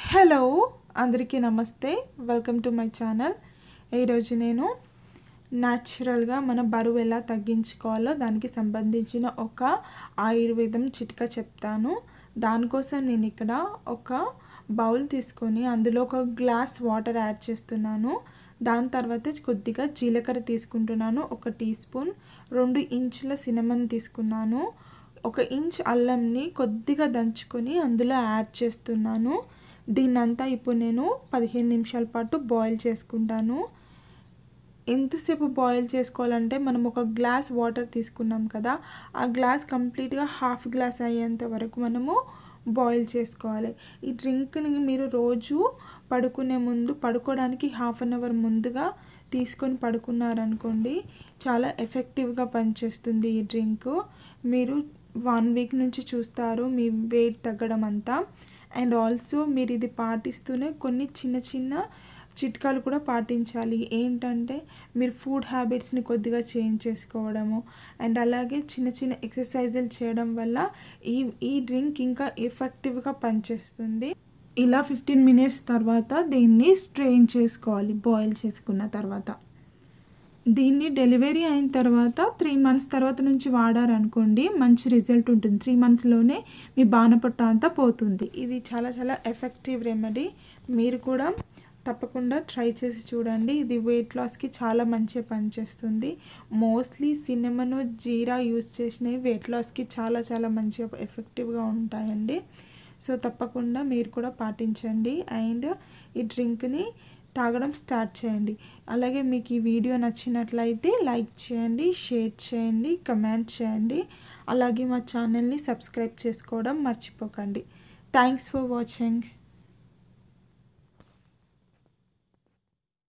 hello అందరికీ నమస్తే welcome to my channel ఈరోజు నేను న్యాచురల్గా మన బరువు ఎలా తగ్గించుకోవాలో దానికి సంబంధించిన ఒక ఆయుర్వేదం చిట్కా చెప్తాను దానికోసం నేను ఇక్కడ ఒక బౌల్ తీసుకొని అందులో ఒక గ్లాస్ వాటర్ యాడ్ చేస్తున్నాను దాని తర్వాత కొద్దిగా జీలకర్ర తీసుకుంటున్నాను ఒక టీ స్పూన్ రెండు ఇంచుల సినమన్ తీసుకున్నాను ఒక ఇంచ్ అల్లంని కొద్దిగా దంచుకొని అందులో యాడ్ చేస్తున్నాను దీన్నంతా ఇప్పుడు నేను పదిహేను నిమిషాల పాటు బాయిల్ చేసుకుంటాను ఎంతసేపు బాయిల్ చేసుకోవాలంటే మనం ఒక గ్లాస్ వాటర్ తీసుకున్నాం కదా ఆ గ్లాస్ కంప్లీట్గా హాఫ్ గ్లాస్ అయ్యేంత వరకు మనము బాయిల్ చేసుకోవాలి ఈ డ్రింక్ని మీరు రోజు పడుకునే ముందు పడుకోవడానికి హాఫ్ అన్ అవర్ ముందుగా తీసుకొని పడుకున్నారనుకోండి చాలా ఎఫెక్టివ్గా పనిచేస్తుంది ఈ డ్రింక్ మీరు వన్ వీక్ నుంచి చూస్తారు మీ వెయిట్ తగ్గడం అంతా అండ్ ఆల్సో మీరు ఇది పాటిస్తూనే కొన్ని చిన్న చిన్న చిట్కాలు కూడా పాటించాలి ఏంటంటే మీరు ఫుడ్ హ్యాబిట్స్ని కొద్దిగా చేంజ్ చేసుకోవడము అండ్ అలాగే చిన్న చిన్న ఎక్సర్సైజులు చేయడం వల్ల ఈ ఈ డ్రింక్ ఇంకా ఎఫెక్టివ్గా పనిచేస్తుంది ఇలా ఫిఫ్టీన్ మినిట్స్ తర్వాత దీన్ని స్ట్రెయిన్ చేసుకోవాలి బాయిల్ చేసుకున్న తర్వాత దీన్ని డెలివరీ అయిన తర్వాత త్రీ మంత్స్ తర్వాత నుంచి వాడారనుకోండి మంచి రిజల్ట్ ఉంటుంది త్రీ మంత్స్లోనే మీ బాణపట్ట అంతా పోతుంది ఇది చాలా చాలా ఎఫెక్టివ్ రెమెడీ మీరు కూడా తప్పకుండా ట్రై చేసి చూడండి ఇది వెయిట్ లాస్కి చాలా మంచిగా పనిచేస్తుంది మోస్ట్లీ సినిమాను జీరా యూస్ చేసినవి వెయిట్ లాస్కి చాలా చాలా మంచిగా ఎఫెక్టివ్గా ఉంటాయండి సో తప్పకుండా మీరు కూడా పాటించండి అండ్ ఈ డ్రింక్ని తాగడం స్టార్ట్ చేయండి అలాగే మీకు ఈ వీడియో నచ్చినట్లయితే లైక్ చేయండి షేర్ చేయండి కమెంట్ చేయండి అలాగే మా ఛానల్ని సబ్స్క్రైబ్ చేసుకోవడం మర్చిపోకండి థ్యాంక్స్ ఫర్ వాచింగ్